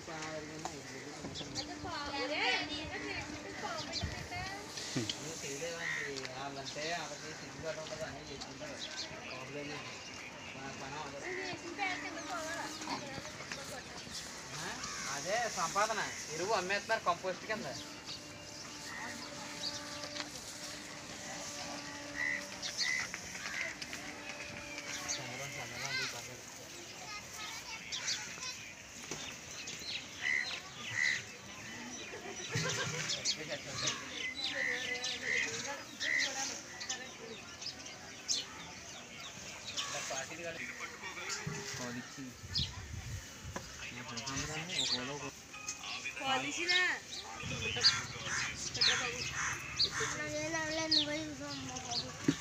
వాళ్ళంటే వాళ్ళకి సిగ్గుగా ఉండదు అని చేసుకుంటారు ప్రాబ్లం లేదు. మన పని అవ్వదు. ఆ? అదే సంపాదన ఎరువు అమ్మేస్తున్నారు కంపోస్ట్ కింద చంద్రం చంద్రం ఈ పక్కన. చెట్టు, చెట్టు, చెట్టు. ఇలా పార్టీలు కాదు. పాలిచ్చి. ఈ సంవత్సరాన్ని ఒకవేళ ఒక పాలిసినా నాకేం అవలేదు నువ్వు చూసావు అమ్మ బాబు